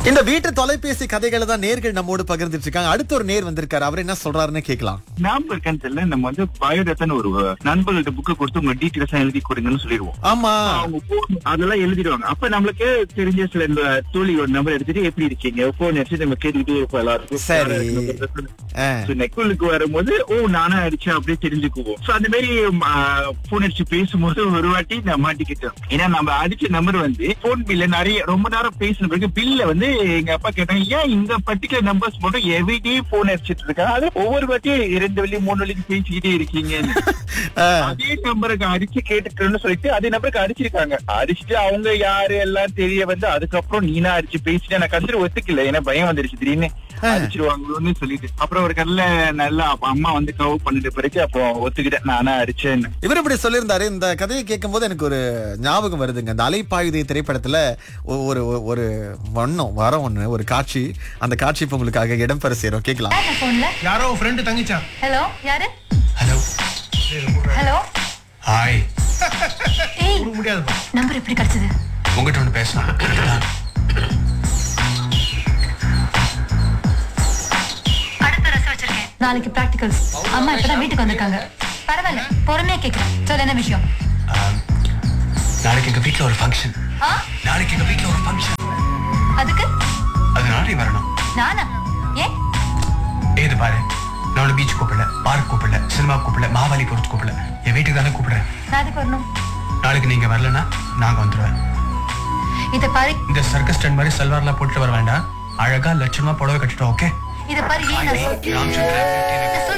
இந்த வீட்டு தொலைபேசி கதைகளை தான் நேர்கள் நம்மோடு பகிர்ந்துட்டு இருக்காங்க அடுத்த ஒரு நேர் வந்திருக்காரு அவர் என்ன சொல்றாருன்னு கேட்கலாம் ஞாபகம் இருக்கான்னு தெரியல நம்ம வந்து பயோடேட்டான்னு ஒரு நண்பர்கள்ட்ட புக்கு கொடுத்து உங்க டீட்டெயில்ஸ் எழுதி கொடுங்கன்னு சொல்லிடுவோம் ஆமா அவங்க phone அதெல்லாம் எழுதிடுவாங்க அப்ப நம்மளுக்கு தெரிஞ்ச சில இந்த தோழியோட நம்பர் எடுத்துட்டு எப்படி இருக்கீங்க போன் எடுத்து நம்ம கேட்டுக்கிட்டே இருப்போம் எல்லாருக்கும் சரி. ஆ. நெக்குலுக்கு வரும்போது ஓ நானா அடிச்சேன் அப்படியே தெரிஞ்சுக்குவோம் சோ அந்த மாதிரி போன் அடிச்சு பேசும்போது ஒரு வாட்டி நான் மாட்டிக்கிட்டேன் ஏன்னா நம்ம அடிச்ச நம்பர் வந்து போன் பில்ல நிறைய ரொம்ப நேரம் பேசின பிறகு பில்ல வந்து எங்க அப்பா கேட்டாங்க ஏன் இந்த பர்டிகுலர் நம்பர்ஸ் மட்டும் எவ்ரிடே போன் அடிச்சிட்டு இருக்காங்க அது ஒவ்வொரு வாட்டியும் இரண்டு வழி மூணு வழி பேசிக்கிட்டே இருக்கீங்க ஆ. அதே நம்பருக்கு அடிச்சு கேட்டுட்டோம்னு சொல்லிட்டு அதே நம்பருக்கு அடிச்சிருக்காங்க அடிச்சுட்டு அவங்க யாரு எல்லாம் தெரிய வந்து அதுக்கப்புறம் நீனா அடிச்சு பேசிட்டு எனக்கு கண்டிப்பா ஒத்துக்கல ஏன்னா பயம் வந்துருச்சு திடீர்னு அடிச்சிருவாங்களோன்னு சொல்லிட்டு அப்புறம் ஒரு கடல நல்லா அப்ப அம்மா வந்து கவு பண்ணிட்டு பிறகு அப்புறம் ஒத்துக்கிட்டேன் நானா அடிச்சேன்னு இவர் இப்படி சொல்லியிருந்தாரு இந்த கதையை கேட்கும் போது எனக்கு ஒரு ஞாபகம் வருதுங்க இந்த அலைப்பாயுதை திரைப்படத்துல ஒ- ஒரு ஒரு- ஒரு வண்ணம் வரம் ஒண்ணு ஒரு காட்சி அந்த காட்சி இப்ப உங்களுக்காக இடம்பெற செய்யறோம் கேட்கலாம் யார் போன்ல யாரோ ஃப்ரெண்டு தங்கிச்சா ஹலோ யாரு ஹலோ ஹலோ ஹாய் ஏய் கொடுக்க முடியாதுப்பா நம்பர் எப்படி கிடைச்சது உங்ககிட்ட ஒன்று பேசலாம் அடுத்த ரசம் வச்சிருக்கேன் நாளைக்கு பிராக்டிகல்ஸ் அம்மா இப்பதான் வீட்டுக்கு வந்திருக்காங்க பரவாயில்ல பொறுமையா கேக்குறேன் சொல்ல என்ன விஷயம் ஆம், நாளைக்கு எங்க வீட்ல ஒரு ஃபங்க்ஷன் ஆ நாளைக்கு எங்க வீட்ல ஒரு ஃபங்க்ஷன் அதுக்கு அதனால நீ வரணும் நானா ஏன் ஏது பாரு நான் உன்னை பீச் கூப்பிடல பார்க் கூப்பிடல சினிமா கூப்பிடல மாவாலிபுரத்து கூப்பிடல என் வீட்டுக்கு தானே கூப்பிடுறேன் நான் அதுக்கு வரணும் நாளைக்கு நீங்க வரலன்னா நாங்க வந்துருவேன் இத பாரு இந்த சர்க்கஸ் ஸ்டாண்ட் மாதிரி சல்வார்லாம் போட்டுட்டு வர வேண்டாம் அழகா லட்சணமா புடவை கட்டிட்டோம் ஓகே இத பாரு ஏன் நான் சொல்- ராம்சந்திரன்